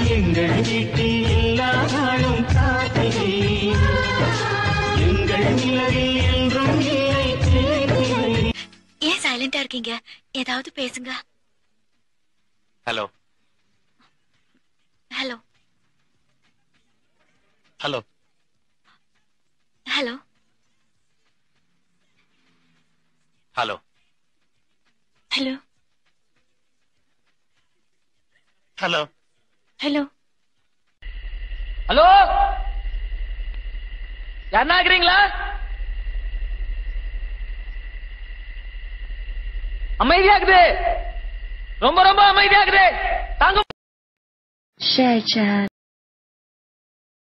எங்கள் வீட்டில் எல்லா நாளும் காத்திரை எங்கள் நிலவில் என்றும் இல்லை தேய்திரை ஏன் சைலண்டா இருக்கீங்க ஏதாவது பேசுங்க hello hello hello hello hello hello hello hello hello யாருன்னா இருக்கிறீங்களா அமைதியாக்குது ரொம்ப ரொம்ப அமைதியாக்குது தாங்க ஷேர் சாட்